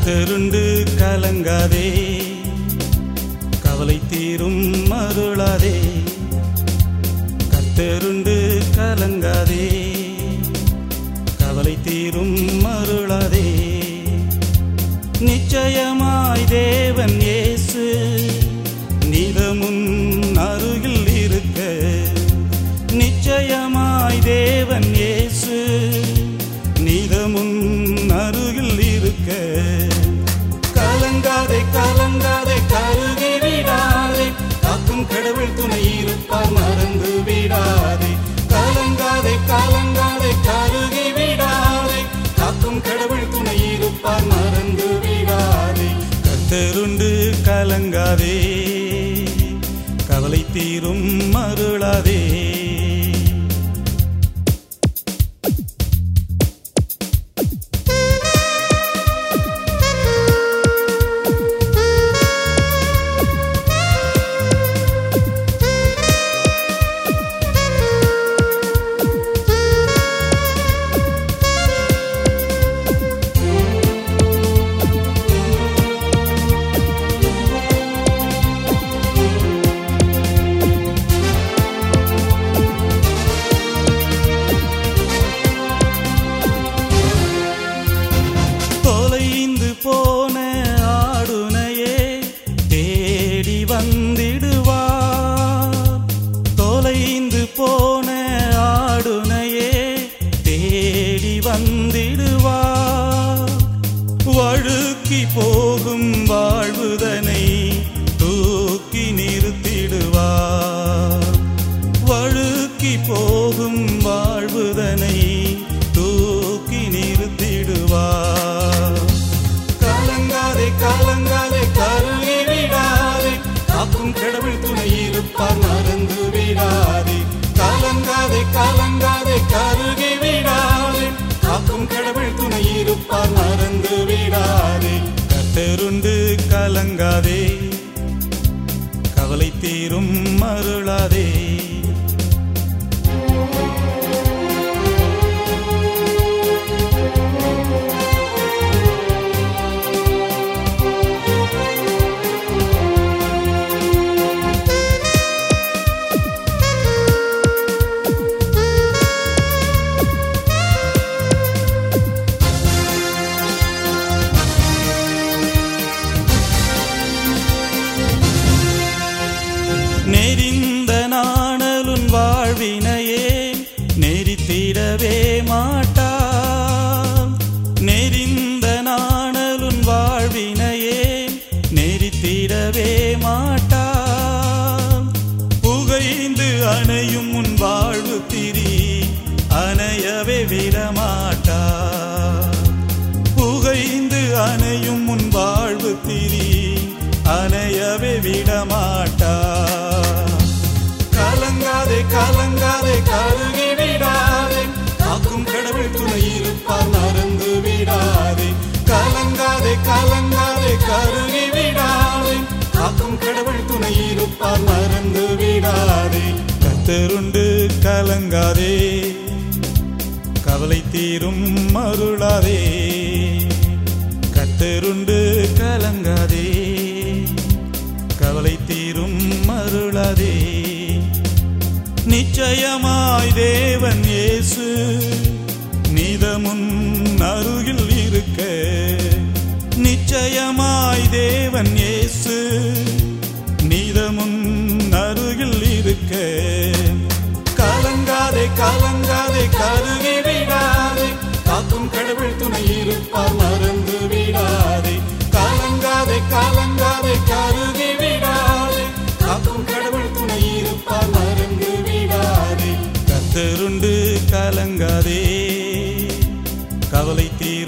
கத்தருண்டு கலங்காதே கவலை தீரும் மருளாதே கத்தருண்டு கலங்காதே கவலை தீரும் மருளாதே நிச்சயமாய் தேவன் இயேசு நிதமுன் அருகில் இருக்க நிச்சயமாய் தேவன் இயேசு நிதமுன் அருகில் இருக்க கலங்காதே கலங்காதே கருகி விடாதே காக்கும் கடவுள் துணை இருப்பார் மறந்து விடாதே கலங்காதே கலங்காதே கருகி விடாதே காக்கும் கடவுள் துணை இருப்பார் மறந்து விடாதே கத்தருண்டு கலங்காதே கவலை தீரும் மருளாதே தொலைந்து போன ஆடுனையே தேடி வந்திடுவார் தொலைந்து போன ஆடுனையே தேடி வந்திடுவார் வழுக்கி போகும் வாழ்வுதனை தூக்கி நிறுத்திடுவார் வழுக்கி போகும் வாழ்வுதனை தூக்கி நிறுத்திடுவார் கலங்காதே கலங்காதே கருகி விடாதே காக்கும் கடவுள் துணை இருப்பார் மறந்து விடாதே கலங்காதே கலங்காதே கருகி விடாதே காக்கும் கடவுள் துணை இருப்பார் மறந்து விடாதே கத்தருண்டு கலங்காதே கவலை தீரும் மருளாதே நெறிந்த நாணலுன் வாழ்வினையே நெறித்திடவே மாட்டான் நெறிந்த நாணலுன் வாழ்வினையே நெறித்திடவே மாட்டான் புகைந்து அணையும் உன் வாழ்வு திரி அணையவே விடமாட்டான் புகைந்து அணையும் உன் வாழ்வு திரி அணையவே விடமாட்டா கலங்காதே கலங்காதே கருகி விடாதே காக்கும் கடவுள் துணை இருப்பார் மறந்து விடாதே கலங்காதே கலங்காதே கருகி விடாதே காக்கும் கடவுள் துணை இருப்பார் மறந்து விடாதே கத்தருண்டு கலங்காதே கவலை தீரும் மருளாதே கத்தருண்டு கலங்காதே கவலை தீரும் மருளாதே நிச்சயமாய் தேவன் இயேசு நீதமுன் அருகில் இருக்க நிச்சயமாய் தேவன் இயேசு நீதமுன் அருகில் இருக்க கலங்காதே கலங்காதே கருகி விடாதே காக்கும் கடவுள் துணை இருப்பார் மறந்து விடாதே கலங்காதே கலங்காதே கருகி விடாதே காக்கும் கடவுள் துணை இருப்பார் மறந்து விடாதே கத்தருண்டு கலங்காதே கவலை தீ